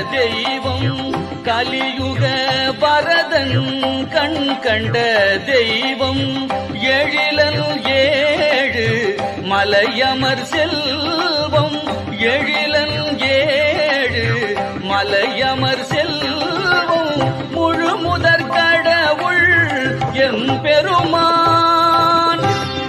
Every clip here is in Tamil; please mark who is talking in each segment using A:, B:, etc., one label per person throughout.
A: தெய்வம் கலியுக வரதன் கண் கண்ட தெய்வம் எழிலல் ஏழு மலையமர் செல்வம் எழிலல் ஏழு மலையமர் செல்வம் முழு முதற் கடவுள் எம் பெருமான்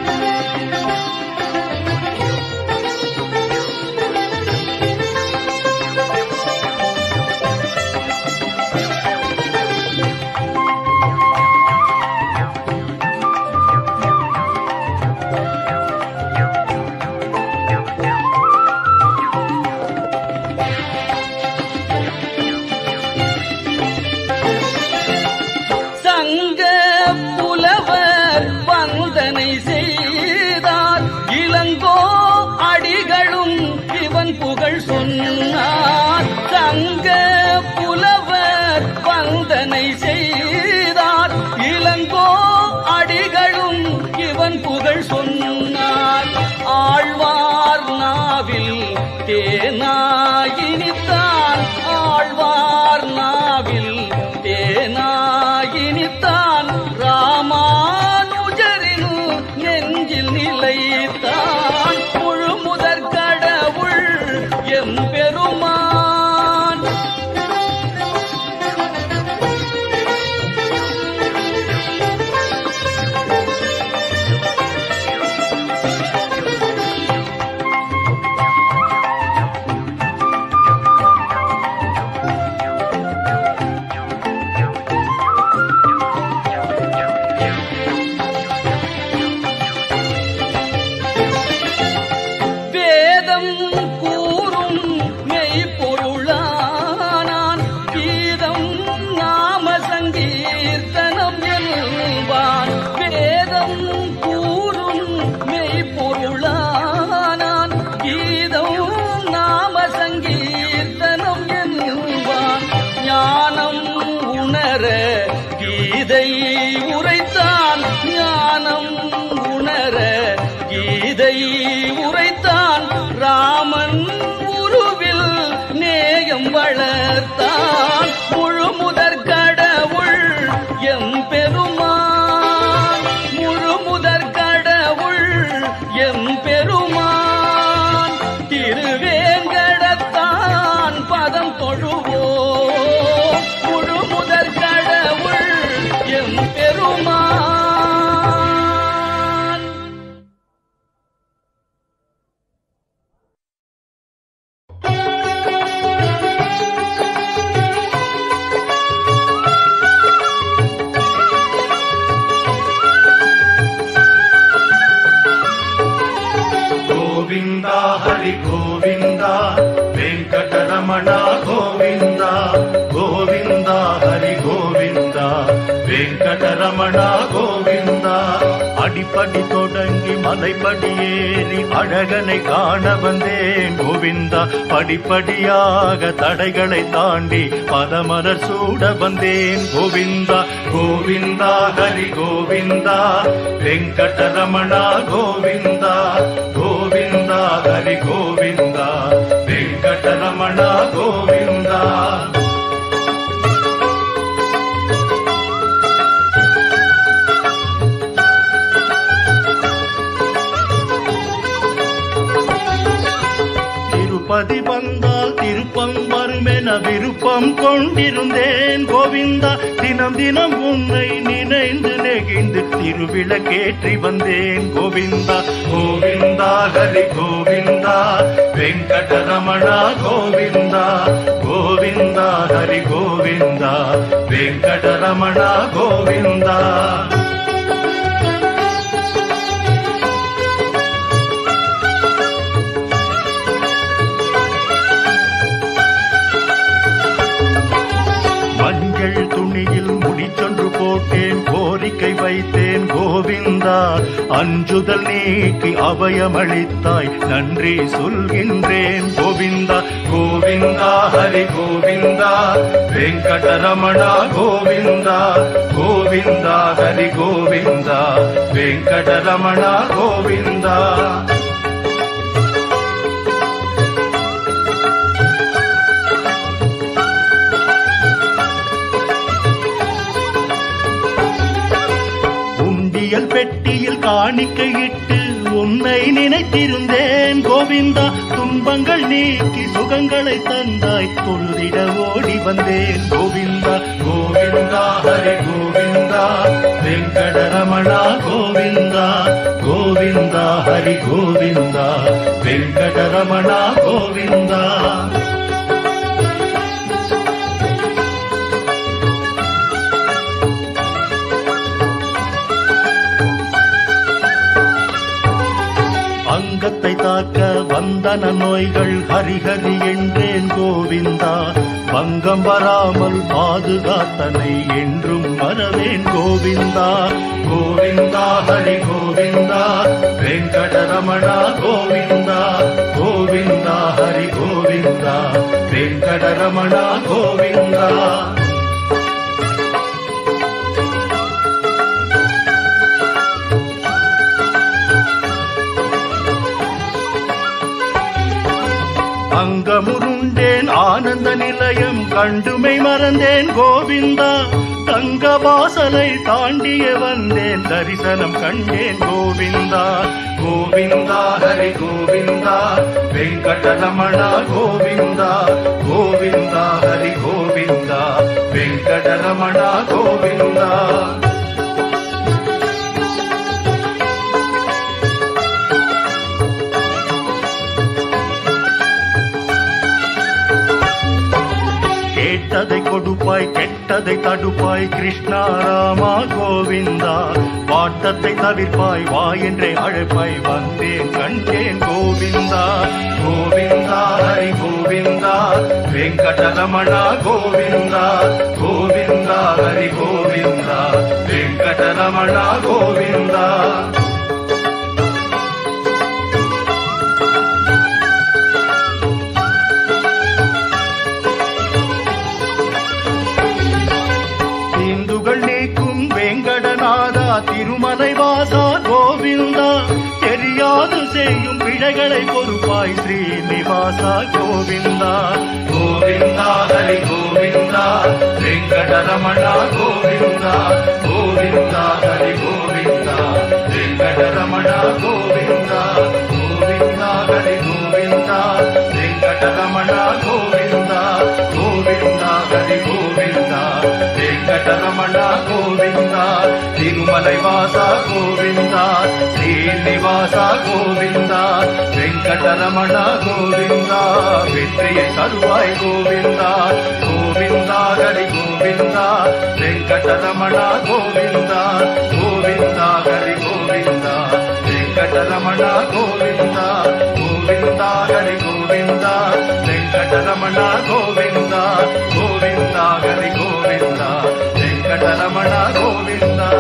A: சங்க புலவர் வந்தனை செய்தார் இளங்கோ அடிகளும் இவன் புகழ் சொன்னார் சங்க புலவர் வந்தனை செய்தார் இளங்கோ அடிகளும் இவன் புகழ் சொன்னார் ஆழ்வார் நாவில் தேனாயினித்தான் ஆழ்வார் நாவில் தேனாயினித்தான் ராமானுஜரின் நெஞ்சில் நிலைத்தான் முழு முதற் கடவுள் எம் பெருமான் வேதம் கூறும் மெய்ப்பொருளானான் கீதம் நாம சங்கீர்த்தனம் என்பான் வேதம் கூறும் மெய்ப்பொருளானான் கீதம் நாம சங்கீர்த்தனம் என்பான் ஞானம் உணர கீதை உரைத்தான் ஞானம் உணர கீதை உரைத்தான் ராமன் உருவில் நேயம் வளர்த்தான் முழு முதற் கடவுள் எம் பெருமான் முழு முதற் கடவுள் எம் பெருமான் திருவேங்கடத்தான் பதம் தொழுவோம் முழு முதற் கடவுள் எம் பெருமான்
B: ಗೋವಿಂದ ಹರಿ ಗೋವಿಂದ ವೆಂಕಟರಮಣ ಗೋವಿಂದ ಗೋವಿಂದ ಹರಿ ಗೋವಿಂದ ವೆಂಕಟರಮಣ ಗೋವಿಂದ அடிப்படி தொடங்கி மலைப்படி ஏறி அழகனை காண வந்தேன் கோவிந்தா படிப்படியாக தடைகளை தாண்டி பதமலர் சூட வந்தேன் கோவிந்தா கோவிந்தா ஹரி கோவிந்தா வெங்கடரமணா கோவிந்தா கோவிந்தா ஹரி கோவிந்தா வெங்கடரமணா கோவிந்தா திருப்பதி வந்தால் திருப்பம் வருமென விருப்பம் கொண்டிருந்தேன் கோவிந்தா தினம் தினம் உன்னை நினைந்து நெகிழ்ந்து திருவிளக்கேற்றி வந்தேன் கோவிந்தா கோவிந்தா ஹரி கோவிந்தா வெங்கடரமணா கோவிந்தா கோவிந்தா ஹரி கோவிந்தா வெங்கடரமணா கோவிந்தா மஞ்சள் துணியில் முடிச்சொன்று போட்டேன் கோரிக்கை வைத்தேன் கோவிந்தா அஞ்சுதல் நீக்கி அபயமளித்தாய் நன்றி சொல்கின்றேன் கோவிந்தா கோவிந்தா ஹரி கோவிந்தா வெங்கடரமணா கோவிந்தா கோவிந்தா ஹரி கோவிந்தா வெங்கடரமணா கோவிந்தா மையல் பெட்டியில் காணிக்கையிட்டு உன்னை நினைத்திருந்தேன் கோவிந்தா துன்பங்கள் நீக்கி சுகங்களை தந்தாய் தொழுதிட ஓடி வந்தேன் கோவிந்தா கோவிந்தா ஹரி கோவிந்தா வெங்கடரமணா கோவிந்தா கோவிந்தா ஹரி கோவிந்தா வெங்கடரமணா கோவிந்தா அங்கத்தை தாக்க வந்தன நோய்கள் ஹரிஹரி என்றேன் கோவிந்தா பங்கம் வராமல் பாதுகாத்தனை என்றும் மறவேன் கோவிந்தா கோவிந்தா ஹரி கோவிந்தா வெங்கடரமணா கோவிந்தா கோவிந்தா ஹரி கோவிந்தா வெங்கடரமணா கோவிந்தா அங்கமுருண்டேன் ஆனந்த நிலையம் கண்டுமை மறந்தேன் கோவிந்தா தங்க வாசலை தாண்டிய வந்தேன் தரிசனம் கண்டேன் கோவிந்தா கோவிந்தா ஹரி கோவிந்தா வெங்கடரமணா கோவிந்தா கோவிந்தா ஹரி கோவிந்தா வெங்கடரமணா கோவிந்தா கேட்டதை கொடுப்பாய் கெட்டதை தடுப்பாய் கிருஷ்ணா ராமா கோவிந்தா வாட்டத்தை தவிர்ப்பாய் வா என்றே அழைப்பாய் வந்தேன் கண்டேன் கோவிந்தா கோவிந்தா ஹரி கோவிந்தா வெங்கடரமணா கோவிந்தா கோவிந்தா ஹரி கோவிந்தா வெங்கடரமணா கோவிந்தா தீந்துகள் நீக்கும் வேங்கடநாதா திருமலை வாசா கோவிந்தா தெரியாது செய்யும் பிழைகளை பொறுப்பாய் ஸ்ரீனிவாசா கோவிந்தா கோவிந்தா ஹரி கோவிந்தா வெங்கடரமணா கோவிந்தா கோவிந்தா ஹரி கோவிந்தா வெங்கடரமணா கோவிந்தா கோவிந்தா ஹரி கோவிந்தா வெங்கடரமணா கோவிந்தா கோவிந்தா ஹரி கோவிந்தா வெங்கடரமணா கோவிந்தா திருமலை வாசா கோவிந்தா ஸ்ரீனிவாசா கோவிந்தா வெங்கடரமணா கோவிந்தா வெற்றியை தருவாய் கோவிந்தா கோவிந்தா ஹரி கோவிந்தா வெங்கடரமணா கோவிந்தா கோவிந்தா ஹரி கோவிந்தா வெங்கடரமணா கோவிந்தா கோவிந்தா ஹரி கோவிந்தா வெங்கடரமணா கோவிந்தா கோவிந்தா ஹரி கோவிந்தா வெங்கடரமணா கோவிந்தா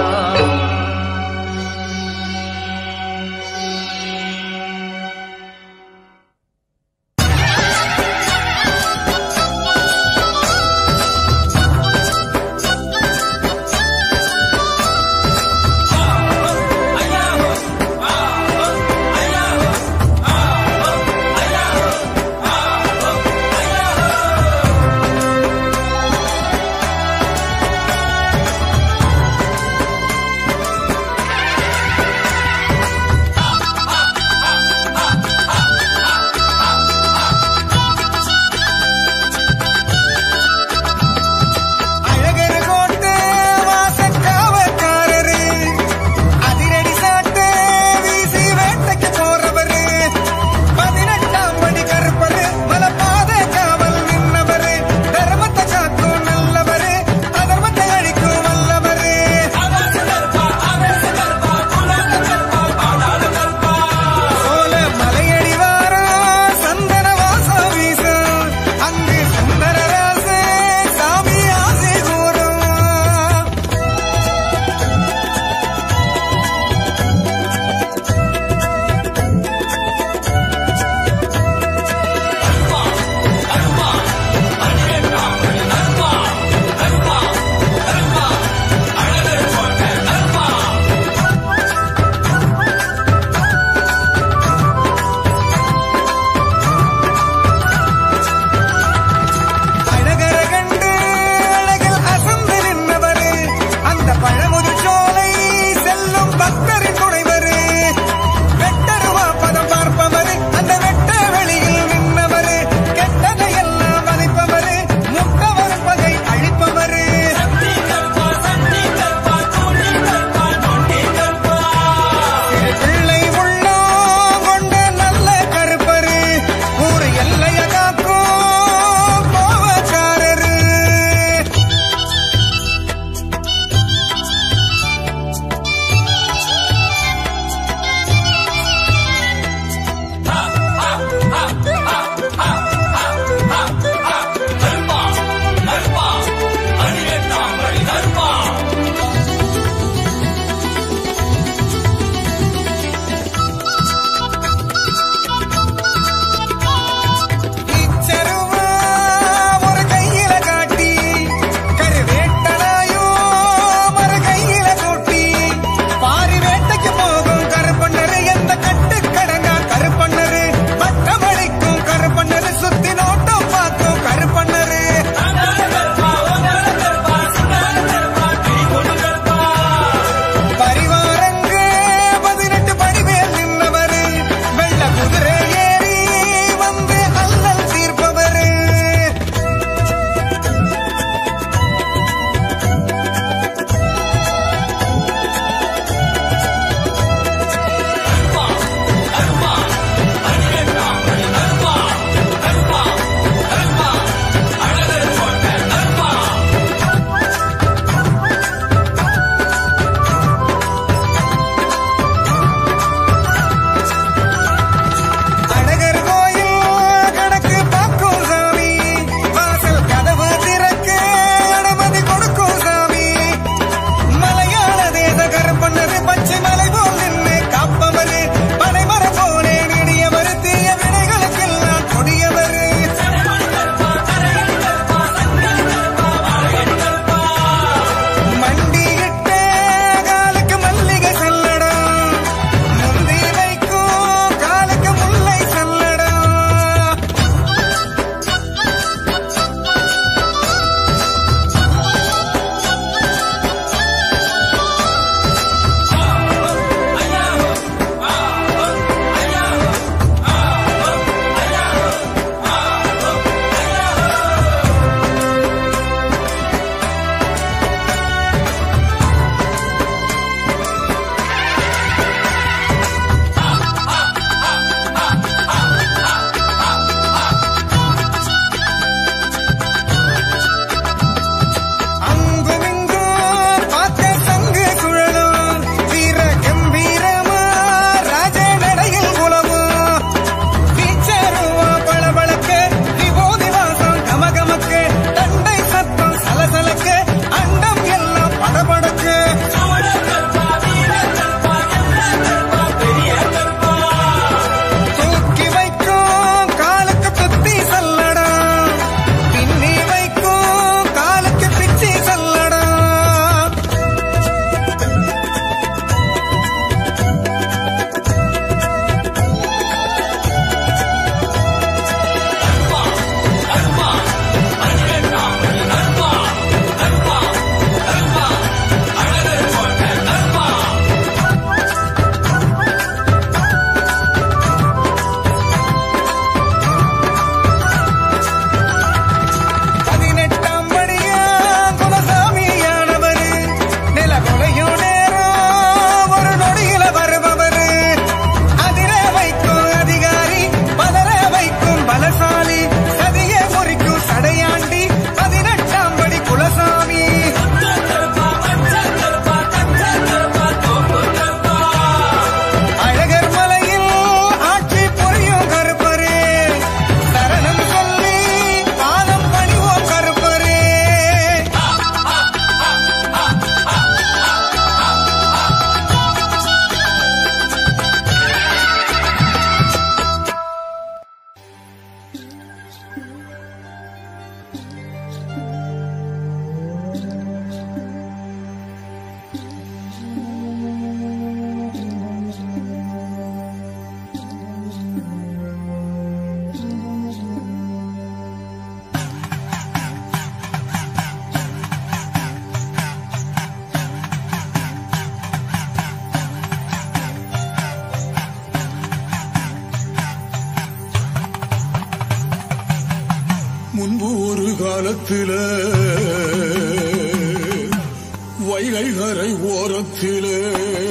C: வைகை கரை ஓரத்திலே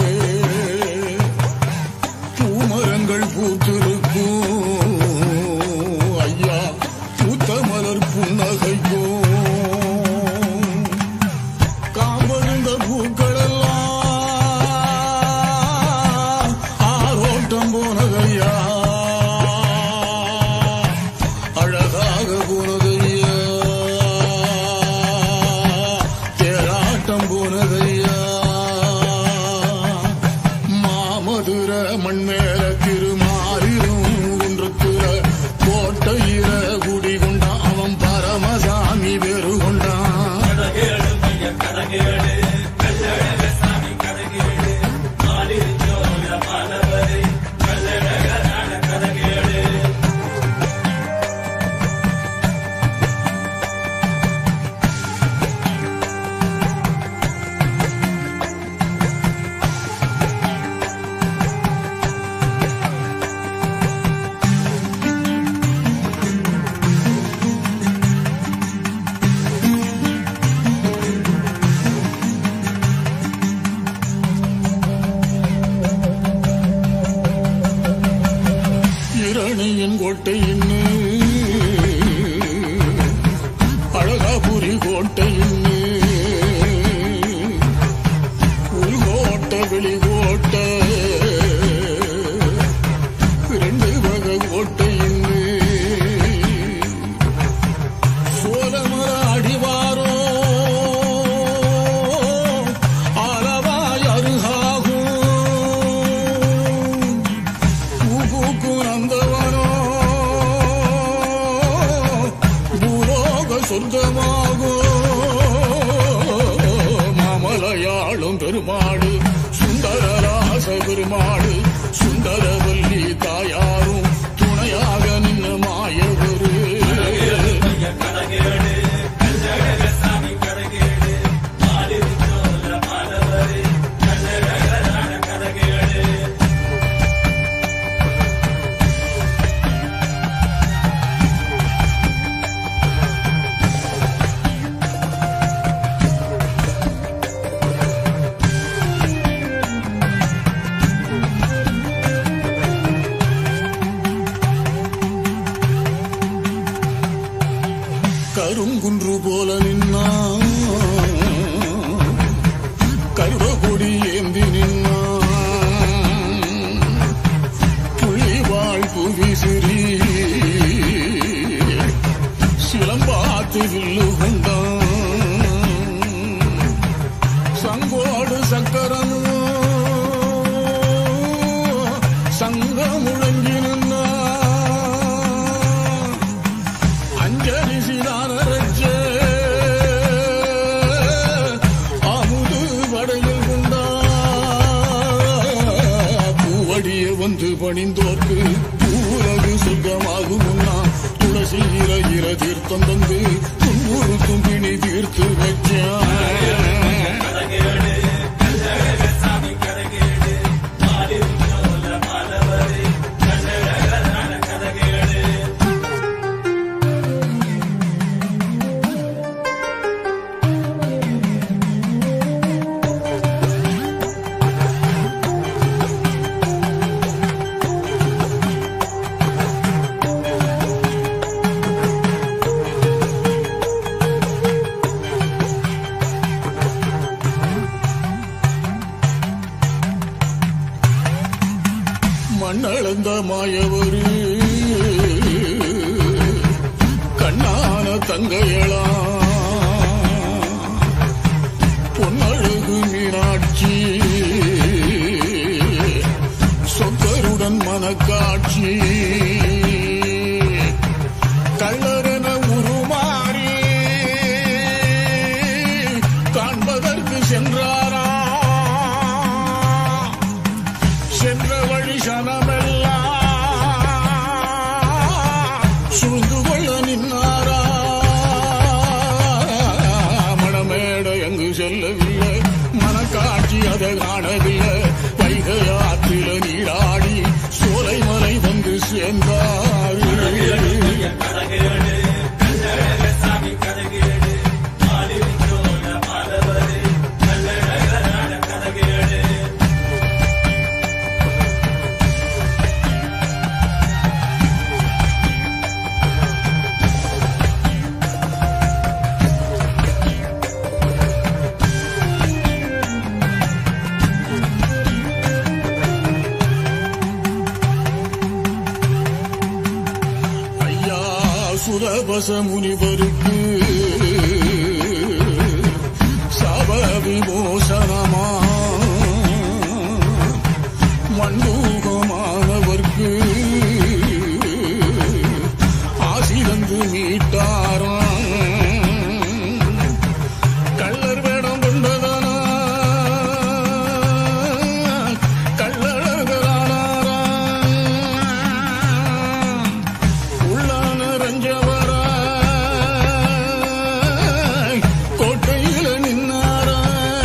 C: பூமரங்கள் பூத்திருக்கும் ஐயா பூத்த மலர் புன்னகைக்கும் காம்பழுந்த பூக்களெல்லாம் ஆரோட்டம் போனதையா அழகாக போனதையா தேராட்டம் போனதையா மாமதுர மண்மேல திருமாறிரும் குன்றத்துல கோட்டையில குடிகொண்டான் அவன் பரமசாமி பேரு கொண்டான் இரணியின் கோட்டையின்னு அழகாபுரி கோட்டையின்னு உள்கோட்ட வெளிகோட்ட ரெண்டு வகை கோட்டையின்னு சோழமர அடிவாரோ ஆலவாய் அருகாகும் பூக்கும் நந்தவனோ பூலோக சொர்க்கமாகோ மாமலையாளும் பெருமாடு சுந்தரராச பெருமாடு சுந்தரவல்லி தாயாரும் துணையாக நின்ன மாயவரு கருங்குன்று போல நின்னா கருவகொடி ஏந்தி நின்னா புலிவாழ் புவிசிறி சிலம்பாத்து வில்லு கொண்டான் சங்கோடு சக்கரனும் சங்க முழங்கி நின்னா அஞ்சலி சிதானரட்சே அமுது படையில் கொண்டா பூவடிய வந்து பணிந்தோர்க்கு பூரகு சொர்க்கமாகும் முன்னா துளசி இர இர தீர்த்தம் தந்து துன்புறுத்தும் பிணி தீர்த்து வச்சான் மண்ணளந்த மாயவரு கண்ணான தங்கையளா பொன்னழகு மீனாட்சி சொக்கருடன் மனக்காட்சி கள்ளரென உருமாறி காண்பதற்கு சென்றாரா சென்ற வழி சனமெல்லாம் சூழ்ந்து கொள்ள நின்னாரா மணமேட எங்கு செல்லவில்லை மனக்காட்சி அதை காணவில்லை வைகை ஆற்றில நீராடி சோலை மலை வந்து சேர்ந்தார் தாவச முனிவருக்கு சப விமோசனமா மண்டூகமானவர்க்கு ஆசி தந்து மீட்டாராம் கள்ளர் வேடம் கொண்டதானா கள்ளழகரானாராம் உள்ளான ரஞ்சவரா கோட்டையில நின்னாரா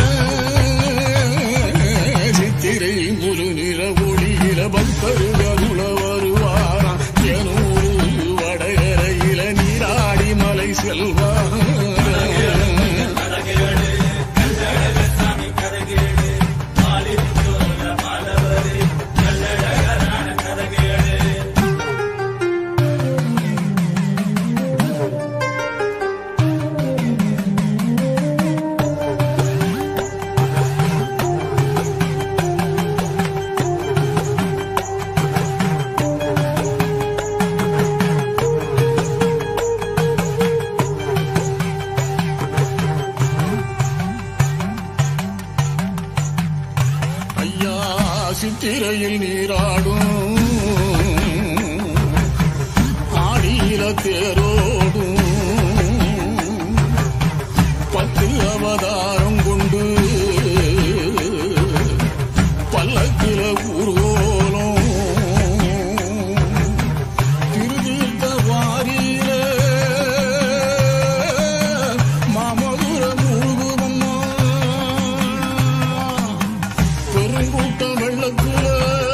C: சித்திரை முழு நிற ஒளியில பக்தருகளுள வருவாராம் எனூரு வடகரையில நீராடி மலை செல்வார் ஐயா சித்திரையில் நீராடும் ஆடியில தேரோடும் பத்து அவதாரம் கொண்டு பல்லக்கில ஊர்வலம் திருதீர்த்த வாரியில மாமதுர முழுகுமம்மா பெருங்கூட்ட வெள்ளத்துல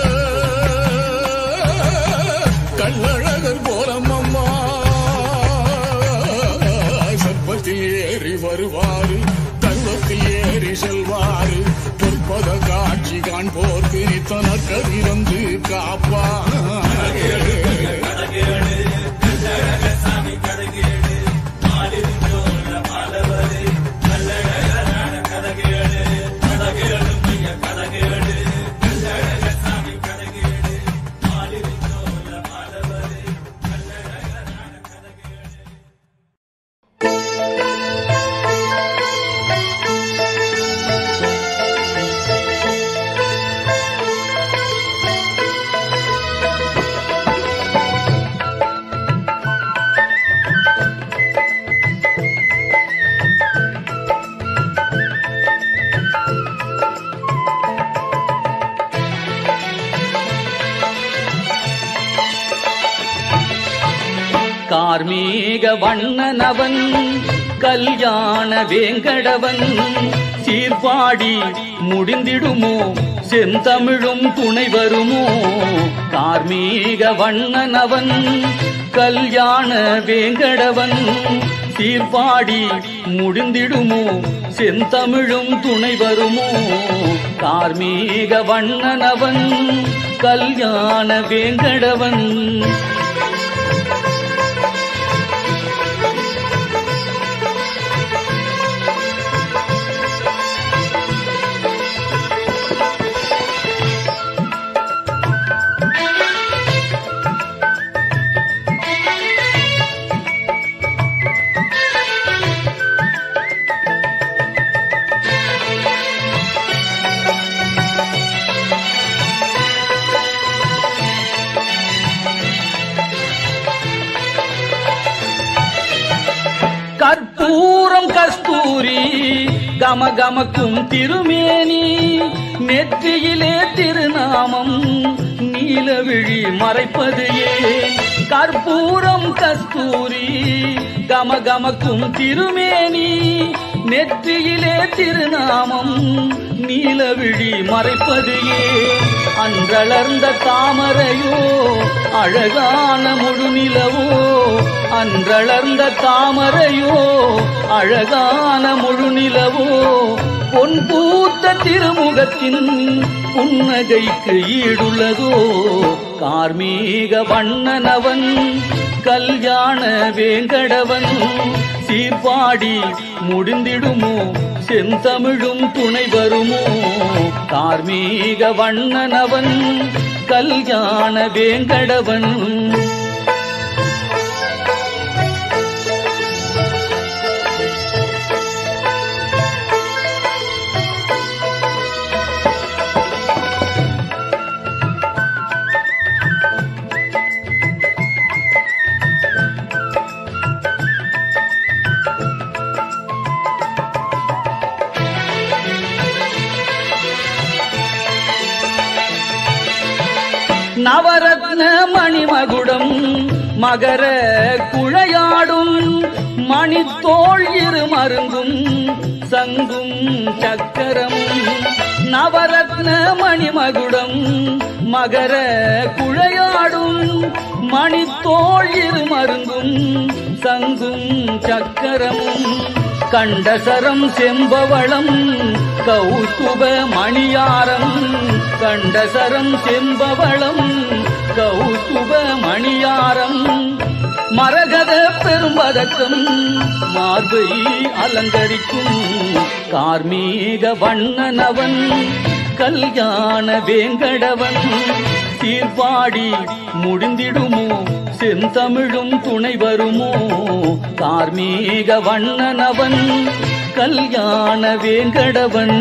C: கள்ளழகர் போலம்மம்மா சர்ப்பத்தில் ஏறி வருவாரு தர்வத்தில் ஏறி செல்வாரு பொற்பத காட்சி காண்போர்க்கு நித்தன கதிரந்து காப்பா
A: கார்மீக வண்ணனவன் கல்யாண வேங்கடவன் சீர்பாடி முடிந்திடுமோ செந்தமிழும் துணை வருமோ கார்மீக வண்ணனவன் கல்யாண வேங்கடவன் சீர்பாடி முடிந்திடுமோ செந்தமிழும் துணை வருமோ கார்மீக வண்ணனவன் கல்யாண வேங்கடவன் கற்பூரம் கஸ்தூரி கமகமக்கும் திருமேனி நெற்றியிலே திருநாமம் நீலவிழி மறைப்பது ஏன் கற்பூரம் கஸ்தூரி கமகமக்கும் திருமேனி நெற்றியிலே திருநாமம் நீலவிழி மறைப்பது ஏன் அன்றளர்ந்த தாமரையோ அழகான முழுநிலவோ அன்றளர்ந்த தாமரையோ அழகான முழுநிலவோ பொன் பூத்த திருமுகத்தின் புன்னகைக்கு ஈடுள்ளதோ கார்மீக வண்ணனவன் கல்யாண வேங்கடவன் சீர்பாடி முடிந்திடுமோ செந்தமிழும் துணை வருமோ கார்மீக வண்ணனவன் கல்யாண வேங்கடவன் நவரத்ன மணிமகுடம் மகர குழையாடும் மணித்தோள் இரு மருங்கும் சங்கும் சக்கரமும் நவரத்ன மணிமகுடம் மகர குழையாடும் மணித்தோள் இரு மருங்கும் சங்கும் சக்கரமும் கண்டசரம் செம்பவளம் கௌஸ்துப மணியாரம் கண்டசரம் செம்பவளம் கௌஸ்துப மணியாரம் மரகத பெரும்பதக்கம் மார்பை அலங்கரிக்கும் கார்மீக வண்ணனவன் கல்யாண வேங்கடவன் சீர்பாடி முடிந்திடுமோ செந்தமிழும் துணை வருமோ கார்மீக வண்ணனவன் கல்யாண வேங்கடவன்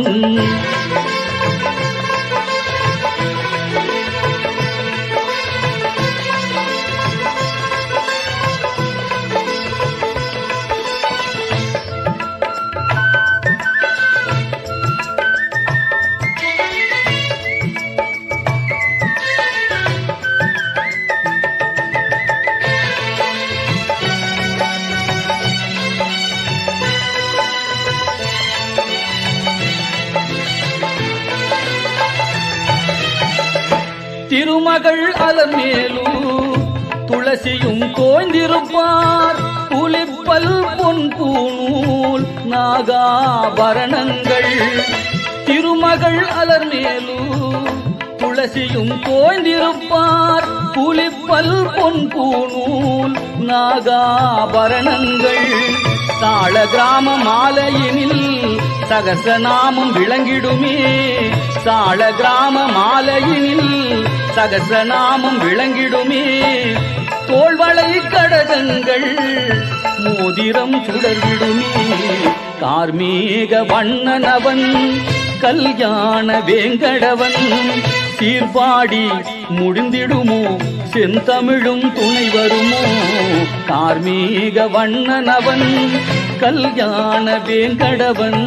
A: திருமகள் அலமேலு துளசியும் தோய்ந்திருப்பார் புலிப்பல் பொன் பூணூல் நாகாபரணங்கள் திருமகள் அலர்மேலு துளசியும் தோய்ந்திருப்பார் புலிப்பல் பொன் பூணூல் நாகாபரணங்கள் தாள கிராம மாலையினில் சகசநாமம் விளங்கிடுமே சாள கிராம மாலையினில் சகசநாமம் விளங்கிடுமே தோள்வளை கடகங்கள் மோதிரம் சுடர்விடுமே கார்மீக வண்ணனவன் கல்யாண வேங்கடவன் சீர்பாடி முடிந்திடுமோ செந்தமிழும் துணை வருமோ கார்மீக வண்ணனவன் கல்யாண வேங்கடவன்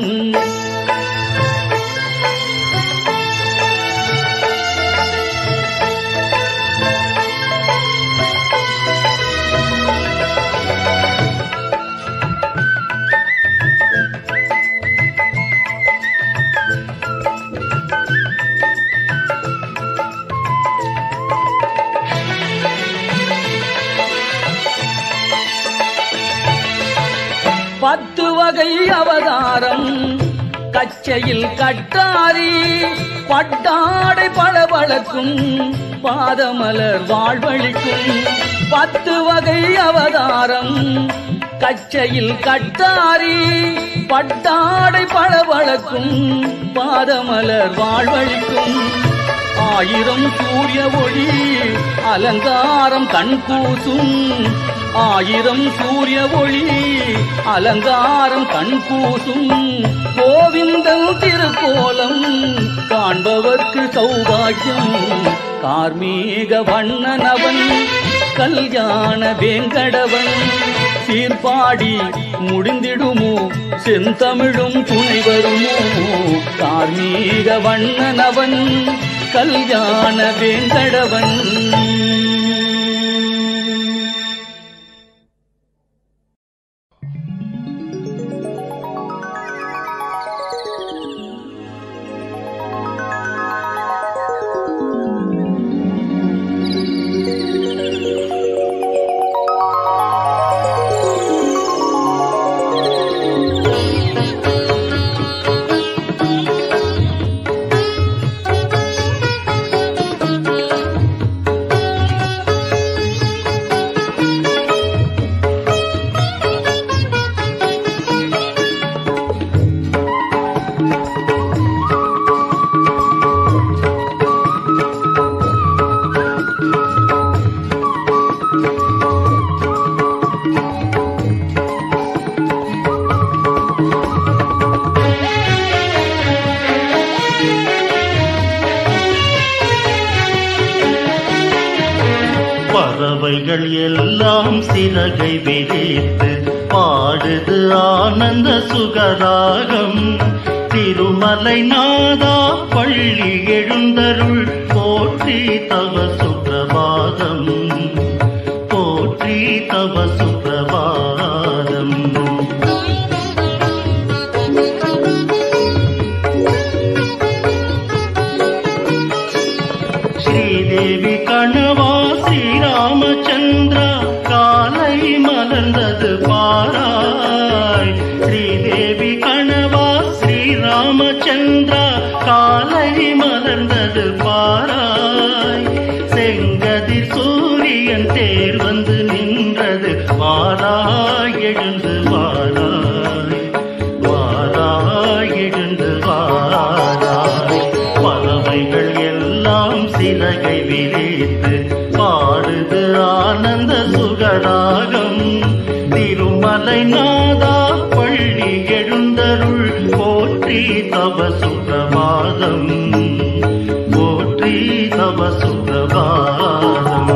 A: பத்து வகை அவதாரம் கச்சையில் கட்டாரி பட்டாடை பளபளக்கும் பாதமலர் வாழ்வழிக்கும் பத்து வகை அவதாரம் கச்சையில் கட்டாரி பட்டாடை பளபளக்கும் பாதமலர் வாழ்வழிக்கும் ஆயிரம் சூரிய ஒளி அலங்காரம் கண் கூசும் ஆயிரம் சூரிய ஒளி அலங்காரம் கண் கூசும் கோவிந்தன் திருக்கோலம் காண்பவர்க்கு சௌபாக்கியம் கார்மீக வண்ணனவன் கல்யாண வேங்கடவன் சீர்பாடி முடிந்திடுமோ செந்தமிழும் துணை வருமோ கார்மீக வண்ணனவன் கல்யாண வேங்கடவன்
B: பறவைகள் எல்லாம் சிறகை விரித்து பாடுது ஆனந்த சுகராகம் திருமலை நாதா பள்ளி எழுந்தருள் போற்றி தவ சுகராகம் சுப்பிரபாதம் போற்றி தவ சுப்பிரபாதம் ஸ்ரீதேவி கணவா ஸ்ரீராமச்சந்திரா காலை மலர்ந்தது பாராய் ஸ்ரீதேவி கணவா ஸ்ரீராமச்சந்திரா காலை மலர்ந்தது பாராய் செங்கதிர் சூரியன் தேர் வந்து நின்றது வாராய் எழுந்து வாராய் வாராய் எழுந்து வாராய் பறவைகள் எல்லாம் சிறகை விரித்து பாடுது ஆனந்த சுகராகம் திருமலை நாதா பள்ளி எழுந்தருள் போற்றி தவ சுப்பிரபாதம் போற்றி தவ சுப்பிரபாதம்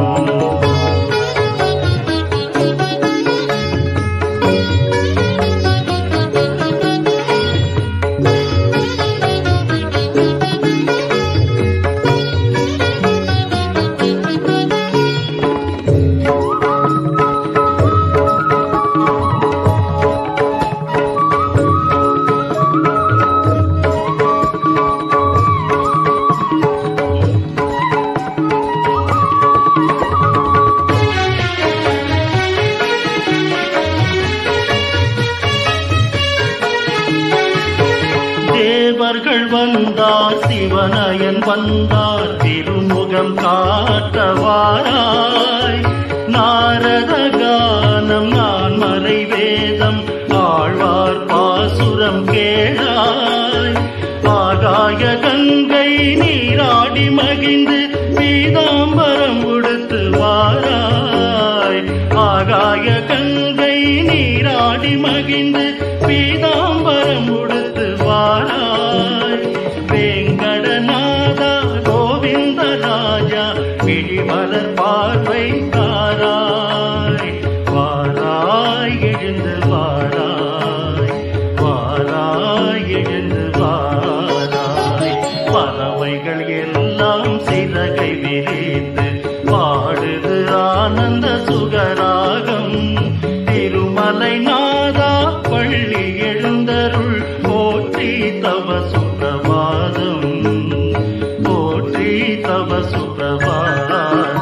B: தேவர்கள் வந்தார் சிவனயன் வந்தார் திருமுகம் காட்டவாராய் நாரத கானம் நான் மறை வேதம் ஆழ்வார் பாசுரம் கேளாய் ஆகாய கங்கை நீராடி மகிழ்ந்து பீதாம்பரம் உடுத்து வாராய் ஆகாய கங்கை நீராடி மகிழ்ந்து பீதாம்பரம் உடுத்து வாராய் வெங்கடநாதா கோவிந்த ராஜா விழிமலர் பார்வை தாராய் வாராய் எழுந்து வாராய் வாராய் எழுந்து வாராய் பறவைகள் எல்லாம் சிறகை விரித்து பாடுது ஆனந்த சுகராகம் திருமலை நாதா பள்ளி எழுந்தருள் போற்றி தவ சுப்பிரபாதம் போற்றி தவ சுப்பிரபாதம்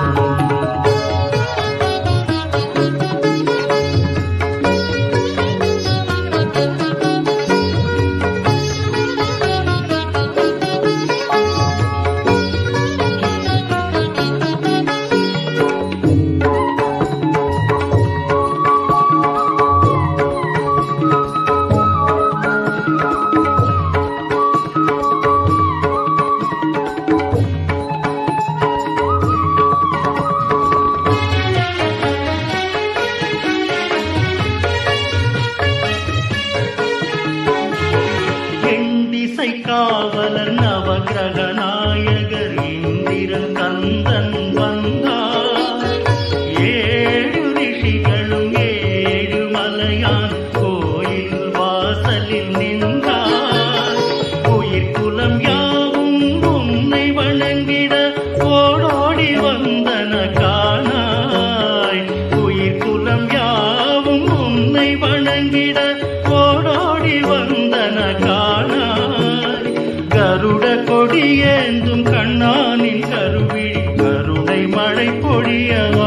B: எண்டிசை காவலர் நவகிரக நாயகர் இந்திரன் கந்தன் வந்தார் ஏழு ரிஷிகளும் ஏழு மலையான் கோயில் வாசலில் நின்றார் உயிர் குலம் யாவும் உன்னை வணங்கிட ஓடோடி வந்தன காணாய் உயிர் குலம் யாவும் உன்னை வணங்கிட ஓடோடி வந்தன காணாய் கருட கொடியேந்தும் கண்ணானின் கருவிழி கருணை மழை பொழிய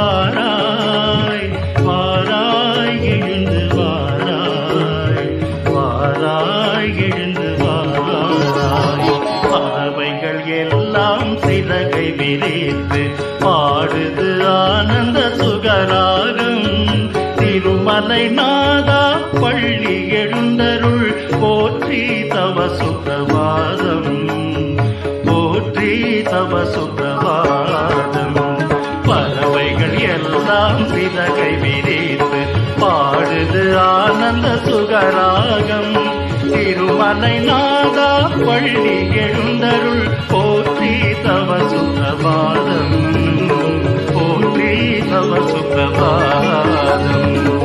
B: வாராய் வாராய் எழுந்து வாராய் வாராய் எழுந்து வாராய் பறவைகள் எல்லாம் சிறகை விரித்து பாடுது ஆனந்த சுகராகம் திருமலை நாதா பள்ளி எழுந்தருள் போற்றி தவ சுப்பிரபாதம் போற்றி தவ சுப்பிரபாதம் பறவைகள் எல்லாம் சிறகை விரித்து பாடுது ஆனந்த சுகராகம் திருமலை நாதா பள்ளி எழுந்தருள் போற்றி தவ சுப்பிரபாதம் போற்றி தவ சுப்பிரபாதம்